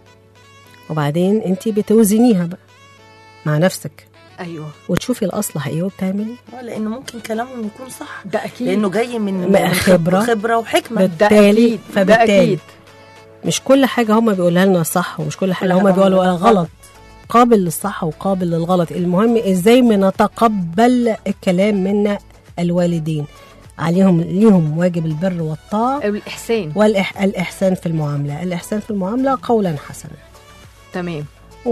وبعدين انتي بتوزنيها بقى مع نفسك
ايوه
وتشوفي الاصلح ايه وبتعملي
آه، لانه ممكن كلامهم يكون صح
ده اكيد
لانه جاي من
ما-
من
خبرة.
خبره وحكمه
ده
بالتالي
اكيد ده
فبالتالي
اكيد
مش كل حاجه هما بيقولها لنا صح ومش كل حاجه
كل
هما
حاجة
بيقولوا
هما
غلط قابل للصح وقابل للغلط المهم ازاي بنتقبل الكلام من الوالدين عليهم ليهم واجب البر والطاعه
الاحسان
والإحسان في المعاملة الإحسان في المعاملة قولا حسنا
تمام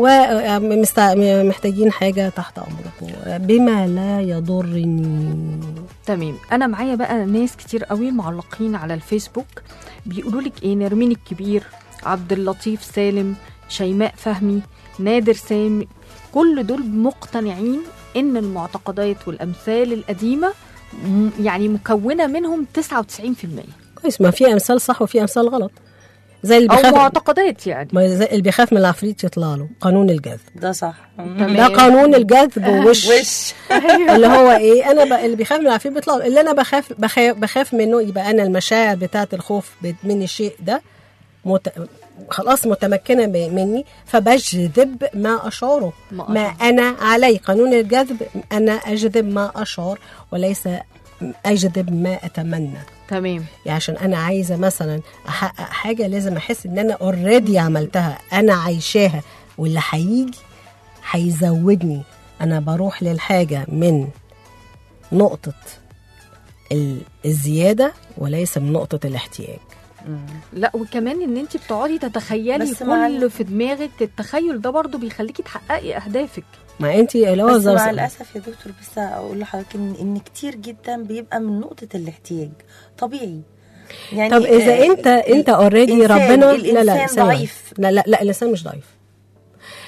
ومحتاجين حاجة تحت أمركم بما لا يضرني
تمام انا معايا بقى ناس كتير قوي معلقين على الفيسبوك بيقولوا لك ايه نرمين الكبير عبد اللطيف سالم شيماء فهمي نادر سامي كل دول مقتنعين ان المعتقدات والامثال القديمه م- يعني مكونه منهم 99%
كويس ما في أمثال صح وفي أمثال غلط زي اللي
او
بيخاف
معتقدات يعني
ما زي اللي بيخاف من العفريت يطلع له قانون الجذب
ده صح
تمام.
ده قانون الجذب وش
وش
اللي هو ايه انا ب... اللي بيخاف من العفريت بيطلع له. اللي انا بخاف بخاف, بخاف منه يبقى انا المشاعر بتاعه الخوف بت- من الشيء ده مت... خلاص متمكنه ب- مني فبجذب ما اشعره
ما
ما
أشعر.
انا عليه قانون الجذب انا اجذب ما اشعر وليس اجذب ما اتمنى
تمام
يعني عشان انا عايزه مثلا احقق حاجه لازم احس ان انا اوريدي عملتها انا عايشاها واللي هيجي هيزودني انا بروح للحاجه من نقطه ال- الزياده وليس من نقطه الاحتياج
لا وكمان ان انت بتقعدي تتخيلي
بس مع
كل
ال-
في دماغك التخيل ده برضو بيخليكي تحققي اهدافك
ما انت اللي هو
بس
زي-
مع الاسف يا دكتور بس اقول لحضرتك ان ان كتير جدا بيبقى من نقطه الاحتياج طبيعي يعني
طب اذا
آه،
انت انت اوريدي
الإنسان-
ربنا لا لا
الإنسان
ثانية واحدة.
ضعيف.
لا لا لا الانسان مش ضعيف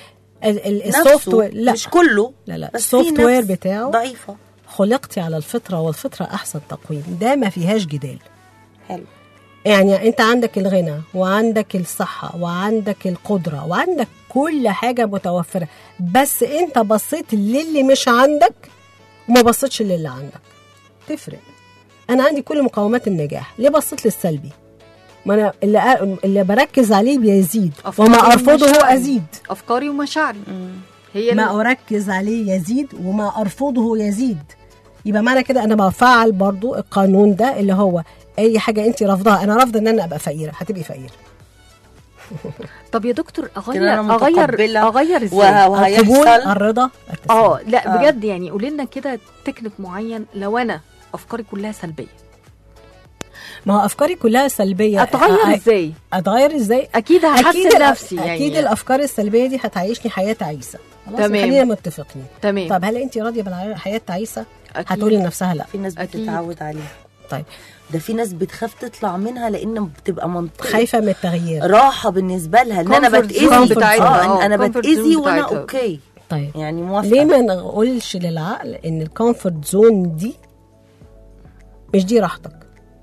ال- ال- السوفت
نفسه
وير لا
مش كله
لا لا
بس في
السوفت وير
نفس
بتاعه
ضعيفه
خلقتي على الفطره والفطره احسن تقويم ده ما فيهاش جدال
حلو
يعني انت عندك الغنى وعندك الصحة وعندك القدرة وعندك كل حاجة متوفرة بس انت بصيت للي مش عندك وما بصيتش للي عندك تفرق انا عندي كل مقومات النجاح ليه بصيت للسلبي ما انا اللي, أ- اللي بركز عليه بيزيد
أفكاري
وما ارفضه
ومشاعري.
ازيد
افكاري ومشاعري هي ال-
ما اركز عليه يزيد وما ارفضه يزيد يبقى معنى كده انا بفعل برضو القانون ده اللي هو اي حاجه انت رافضاها انا رافضه ان انا ابقى فقيره هتبقي فقيره
طب يا دكتور
كده
اغير
أنا
اغير
متقبلة
اغير ازاي
وه-
القبول
وهيحصل
الرضا التسليم.
اه لا
آه.
بجد يعني قولي لنا كده تكنيك معين لو انا افكاري كلها سلبيه
ما هو افكاري كلها سلبيه
اتغير
أ-
ازاي
اتغير ازاي
اكيد هحسن
الأ-
نفسي يعني
اكيد الافكار السلبيه دي هتعيشني حياه تعيسه خلاص
تمام.
خلينا متفقين
تمام
طب هل انت راضيه بالحياه تعيسه
أكيد.
هتقولي لنفسها لا
في ناس
أكيد.
بتتعود عليها
طيب
ده في ناس بتخاف تطلع منها لان بتبقى منطقه
خايفه من التغيير
راحه بالنسبه لها ان انا
Comfort
بتاذي
zone بتاعتها.
اه
آه،
انا
comfort
بتاذي
zone
وانا
بتاعتها.
اوكي
طيب
يعني موافقه
ليه ما نقولش للعقل ان الكومفورت زون دي مش دي راحتك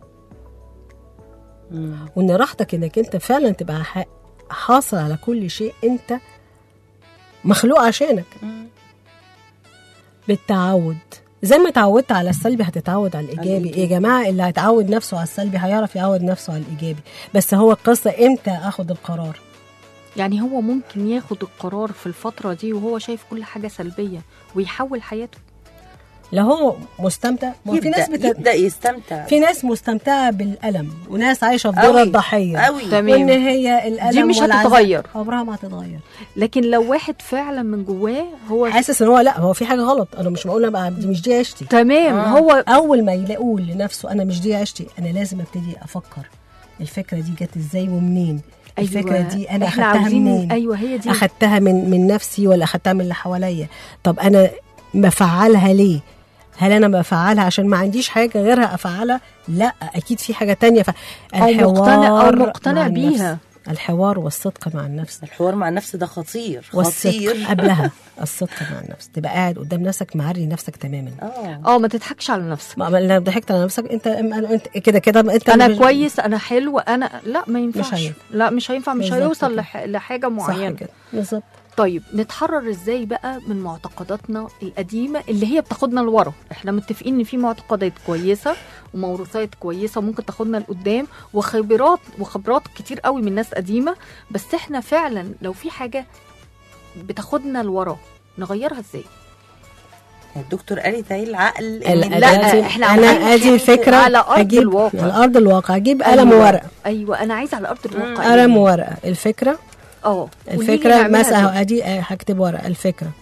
مم.
وان راحتك انك انت فعلا تبقى ح- حاصل على كل شيء انت مخلوق عشانك
مم.
بالتعود زي ما اتعودت على السلبي هتتعود على الايجابي
الإيجابي.
يا جماعه اللي هيتعود نفسه على السلبي هيعرف يعود نفسه على الايجابي بس هو القصه امتى اخد القرار
يعني هو ممكن ياخد القرار في الفتره دي وهو شايف كل حاجه سلبيه ويحول حياته
لو هو مستمتع ما هو في ناس
يبدا
بت...
يبدا يستمتع
في ناس مستمتعه بالالم وناس عايشه في دور
أوي.
الضحيه
قوي
تمام.
وان هي الالم
دي مش
والعذاب
هتتغير.
عمرها ما هتتغير
لكن لو واحد فعلا من جواه هو
حاسس ان هو لا هو في حاجه غلط انا مش معقول ابقى دي مش دي عيشتي
تمام
آه.
هو
اول ما يلاقوا لنفسه انا مش دي عيشتي انا لازم ابتدي افكر الفكره دي جت ازاي ومنين الفكره
أيوة.
دي انا
إحنا
اخدتها
عاوزين-
منين
ايوه هي دي
اخدتها من من نفسي ولا اخدتها من اللي حواليا طب انا بفعلها ليه هل انا بفعلها عشان ما عنديش حاجه غيرها افعلها لا اكيد في حاجه تانية ف...
أو مقتنع- أو
الحوار
مقتنع
مع
بيها.
النفس. الحوار والصدق مع النفس
الحوار مع النفس ده خطير
والصدق
خطير
قبلها الصدق مع النفس تبقى قاعد قدام نفسك معري نفسك تماما
اه
اه ما تضحكش على نفسك
ما ما- لو ضحكت على نفسك انت انت كده كده انت
انا
مش-
كويس انا حلو انا لا ما ينفعش
هينفع.
لا مش هينفع مش
بالظبط
هيوصل
كده.
لح... لحاجه
صح
معينه
كده بالظبط
طيب نتحرر ازاي بقى من معتقداتنا القديمه اللي هي بتاخدنا لورا احنا متفقين ان في معتقدات كويسه وموروثات كويسه ممكن تاخدنا لقدام وخبرات وخبرات كتير قوي من ناس قديمه بس احنا فعلا لو في حاجه بتاخدنا لورا نغيرها ازاي
الدكتور قال تعالي العقل
ال-
إن
لا،
ادي
إحنا
انا
عايزين
ادي الفكره
على أرض
اجيب
الواقع.
على ارض الواقع اجيب قلم وورقه
ايوه انا عايزه على ارض الواقع
قلم وورقه الفكره
اه قولي لي
الفكره
نعملها
مثلا
إزاي.
ادي آه، هكتب ورقه الفكره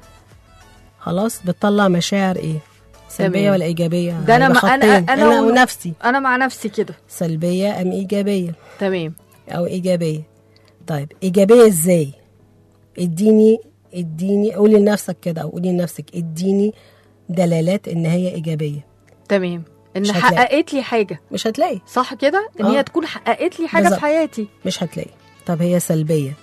خلاص بتطلع مشاعر ايه سلبيه
تمام.
ولا ايجابيه
ده أنا
هيبقى
ما- أنا-
خطين.
أنا
انا
و-
ونفسي
انا مع نفسي كده
سلبيه ام ايجابيه
تمام
او ايجابيه طيب ايجابيه ازاي اديني اديني قولي لنفسك كده او قولي لنفسك اديني دلالات ان هي ايجابيه
تمام ان
مش هتلاقي.
حققت لي حاجه
مش هتلاقي
صح كده ان
آه.
هي تكون حققت لي حاجه
بالظبط.
في حياتي
مش هتلاقي طب هي سلبية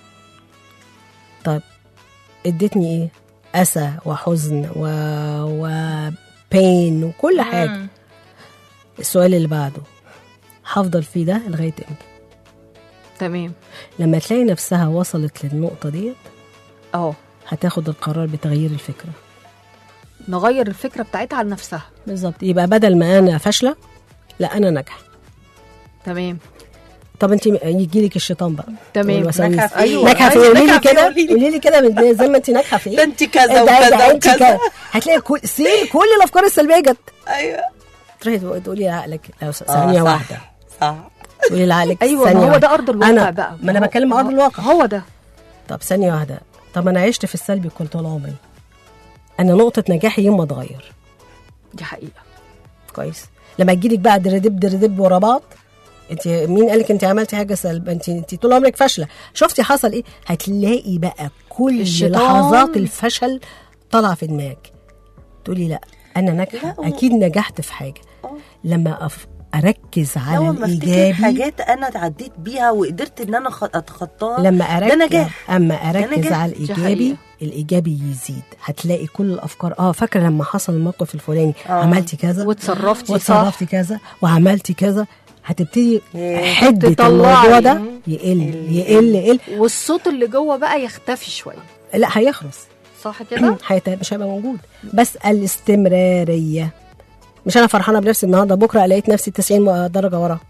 طب ادتني ايه أسى وحزن و... و بين وكل حاجة السؤال اللي بعده هفضل فيه ده لغاية امتى
تمام
لما تلاقي نفسها وصلت للنقطة ديت
اه
هتاخد القرار بتغيير الفكرة
نغير الفكره بتاعتها على نفسها
بالظبط يبقى بدل ما أنا فاشلة لا أنا ناجحة
تمام
طب انت يجي لك الشيطان بقى
تمام
والوساوس.
ناجحة في إيه؟
أيوة.
ناجحه في
أيوة،
ايه قولي لي
ناجحة في إيه؟
كده
قولي لي.
قولي لي كده من- زي ما انت ناجحه في ايه
ده انت كذا
ده-
وكذا
ده انت
وكذا
كذا. هتلاقي كل سين كل الافكار السلبيه جت
ايوه
تروحي تقولي- تقولي لعقلك لو
آه،
ثانيه
صح.
واحده
صح
تقولي لعقلك
ايوه
ثانيه
ما هو
واحدة.
ده ارض الواقع
أنا
بقى
ما انا
هو-
بتكلم ارض
هو-
الواقع
هو ده
طب ثانيه واحده طب انا عشت في السلبي كل طول عمري انا نقطه نجاحي يوم ما اتغير
دي حقيقه
كويس لما تجيلك بقى دردب دردب ورا بعض انت مين قالك انت عملتي حاجه سلب انت انت طول عمرك فاشله شفتي حصل ايه هتلاقي بقى كل
الشيطان.
لحظات الفشل طالعه في دماغك تقولي لا انا ناجحه
لا، و-
اكيد نجحت في حاجه
آه.
لما أف... اركز على
لو ما افتكر
الايجابي
حاجات انا عديت بيها وقدرت ان انا خ- اتخطاها
لما اركز
ده نجاح
اما اركز
نجاح.
على
دي
الايجابي
حقيقة.
الايجابي يزيد هتلاقي كل الافكار اه فاكره لما حصل الموقف الفلاني
آه.
عملتي كذا
وتصرفتي صح
وتصرفتي كذا وعملتي كذا هتبتدي
ياه.
حده
تطلعي.
الموضوع ده يقل يقل يقل
والصوت اللي جوه بقى يختفي شويه
لا هيخلص
صح كده
حيت- مش هيبقى موجود بس الاستمراريه مش انا فرحانه بنفسي النهارده بكره لقيت نفسي 90 درجه ورا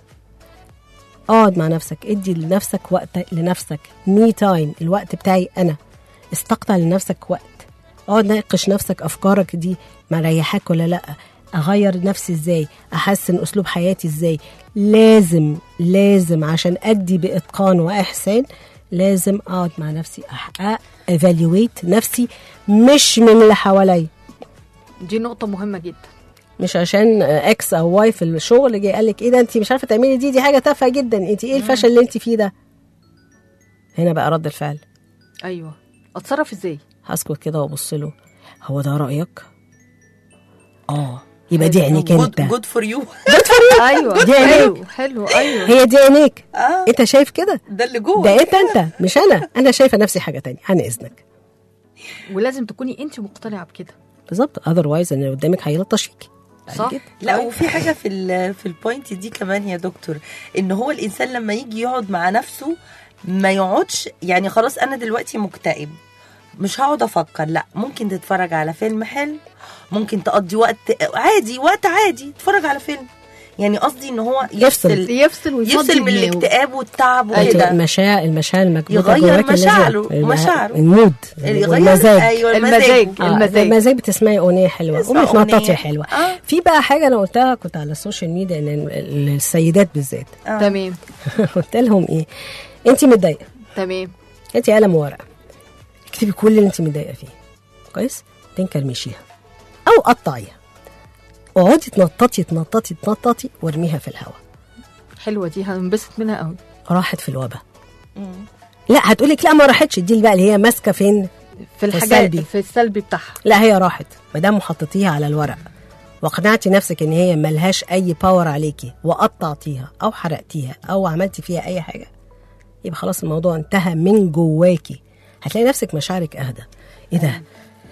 اقعد مع نفسك ادي لنفسك وقت لنفسك مي تايم الوقت بتاعي انا استقطع لنفسك وقت اقعد ناقش نفسك افكارك دي مريحاك ولا لا اغير نفسي ازاي احسن اسلوب حياتي ازاي لازم لازم عشان ادي باتقان واحسان لازم اقعد مع نفسي ايفالويت نفسي مش من اللي حواليا
دي نقطه مهمه جدا
مش عشان اكس او واي في الشغل جاي قال لك ايه ده انت مش عارفه تعملي دي دي حاجه تافهه جدا انت ايه الفشل اللي انت فيه ده هنا بقى رد الفعل
ايوه اتصرف ازاي
هسكت كده وابص له هو ده رايك اه يبقى دي عينيك
جود
انت
جود فور يو
ايوه
دي عينيك.
حلو حلو ايوه
هي دي عينيك
اه
انت شايف كده
ده اللي جوه
ده انت انت مش انا انا شايفه نفسي حاجه تانية عن اذنك
ولازم تكوني انت مقتنعه بكده
بالظبط اذروايز ان اللي قدامك هيلطش فيكي بعد
صح
كده.
لا
طيب.
وفي حاجه في ال في البوينت دي كمان يا دكتور ان هو الانسان لما يجي يقعد مع نفسه ما يقعدش يعني خلاص انا دلوقتي مكتئب مش هقعد افكر لا ممكن تتفرج على فيلم حلو ممكن تقضي وقت عادي وقت عادي تتفرج على فيلم يعني قصدي ان هو
يفصل.
يفصل
يفصل ويفضي
يفصل من
دماغه.
الاكتئاب والتعب
انت
وكده
المشاعر المشاعر المكبوته
يغير
جواكي لازم-
مشاعره-
الم-
مشاعره.
المود
يغير
والمزاج
ايوه
المزاج.
المزاج
آه،
المزاج.
المزاج بتسمعي اغنيه حلوه
تسمع
قومي اتنططي
أغنية.
حلوه
آه.
في بقى حاجه انا قلتها كنت على السوشيال ميديا ان ال- السيدات بالذات
آه.
تمام
قلت لهم ايه انت متضايقه
تمام
انت قلم وورقه اكتبي كل اللي انت متضايقه فيه كويس بعدين كرمشيها او قطعيها اقعدي تنططي تنططي تنططي وارميها في الهواء
حلوه دي هنبسط منها قوي
راحت في الوبا
مم.
لا هتقولك لا ما راحتش دي اللي بقى اللي هي ماسكه فين
في الحاجات
السلبي.
في السلبي بتاعها
لا هي راحت ما دام حطيتيها على الورق واقنعتي نفسك ان هي ملهاش اي باور عليكي وقطعتيها او حرقتيها او عملتي فيها اي حاجه يبقى خلاص الموضوع انتهى من جواكي هتلاقي نفسك مشاعرك اهدى ايه ده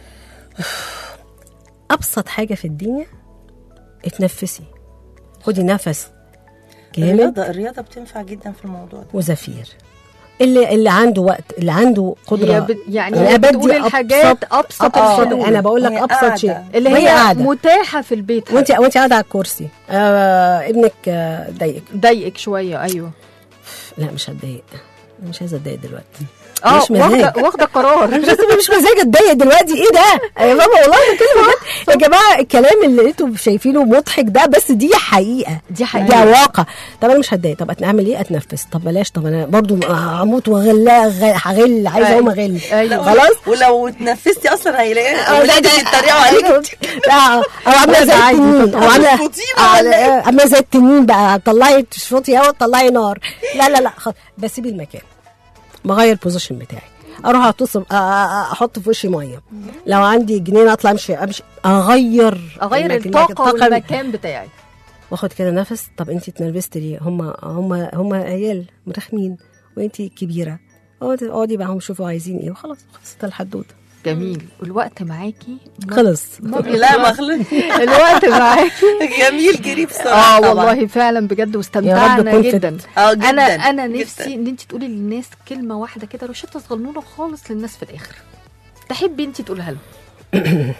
ابسط حاجه في الدنيا اتنفسي خدي نفس جامد
الرياضه الرياضه بتنفع جدا في الموضوع ده
وزفير اللي اللي عنده وقت اللي عنده قدره
هي بت... يعني
أنا
هي
بدي
بتقول الحاجات
أبسط-
ابسط
ابسط
الحلول
انا بقول لك
هي
ابسط
قاعدة.
شيء
اللي
وهي
هي
قاعده
متاحه في البيت
وانت وانت قاعده على الكرسي آه ابنك آه ضايقك
ضايقك شويه ايوه
لا مش هتضايق أنا مش عايزه اتضايق دلوقتي
اه
مش مزاج.
واخده واخده قرار
مش مش مزاج اتضايق دلوقتي ايه ده يا بابا والله بتكلم بجد. يا جماعه الكلام اللي انتوا شايفينه مضحك ده بس دي حقيقه
دي حقيقة.
ده واقع طب انا مش هتضايق طب اعمل ايه اتنفس طب بلاش طب انا برضو هموت واغل هغل عايزه اقوم اغل
أيوة.
خلاص
ولو اتنفستي اصلا هيلاقي
لا،
اولادك
ده-
يتريقوا عليك
لا او عامله زي
عادي.
التنين او
طب
عامله
مظبوطين ولا إيه؟
آه، عامله زي التنين بقى طلعي تشفطي هوا تطلعي نار لا لا لا خلاص بسيب المكان بغير البوزيشن بتاعي اروح اتصل آه، آه، احط في وشي ميه لو عندي جنينه اطلع امشي امشي اغير
اغير
المكان-
الطاقه
الطاقة-
والمكان بتاعي
واخد كده نفس طب انت اتنرفزتي ليه هم هم هم عيال مرخمين وانت كبيره اقعدي اقعدي معاهم شوفوا عايزين ايه وخلاص خلصت الحدوته
جميل الوقت معاكي ما-
خلص
ما
لا
بيخلص.
مخلوق
الوقت معاكي
جميل جري بسرعه
اه
طبعاً.
والله فعلا بجد واستمتعنا
كنت-
جدا
اه جدا
انا انا
جداً.
نفسي ان انت تقولي للناس كلمه واحده كده روشته صغنونه خالص للناس في الاخر تحبي انت تقولها لهم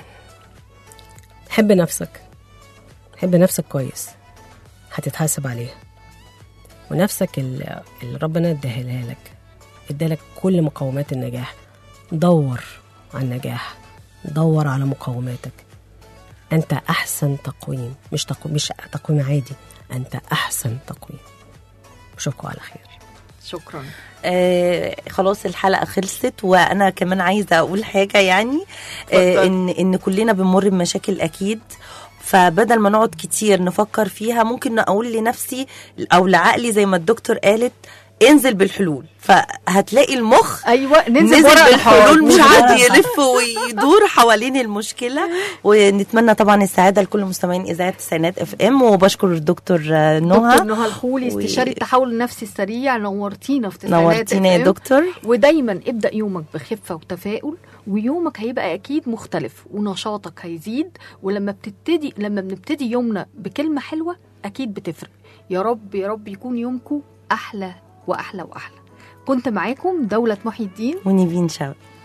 حب نفسك حب نفسك كويس هتتحاسب عليها ونفسك اللي اللي ربنا اداها لك ادالك كل مقومات النجاح دور على النجاح دور على مقوماتك انت احسن تقويم مش تقويم مش تقويم عادي انت احسن تقويم اشوفكم على خير
شكرا
آه خلاص الحلقه خلصت وانا كمان عايزه اقول حاجه يعني آه
اتفضل.
ان ان كلنا بنمر بمشاكل اكيد فبدل ما نقعد كتير نفكر فيها ممكن اقول لنفسي او لعقلي زي ما الدكتور قالت انزل بالحلول فهتلاقي المخ
ايوه ننزل
نزل
ورا
بالحلول مش
الحوار.
عاد يلف ويدور حوالين المشكله ونتمنى طبعا السعاده لكل مستمعين اذاعه تسعينات اف ام وبشكر الدكتور آه،
دكتور
نهى
نهى الخولي
و-
استشاري التحول النفسي السريع نورتينا في تسعينات
نورتينا يا
FM.
دكتور
ودايما ابدا يومك بخفه وتفاؤل ويومك هيبقى اكيد مختلف ونشاطك هيزيد ولما بتبتدي لما بنبتدي يومنا بكلمه حلوه اكيد بتفرق يا رب يا رب يكون يومكم احلى واحلى واحلى كنت معاكم دوله محي الدين
ونيفين شوقي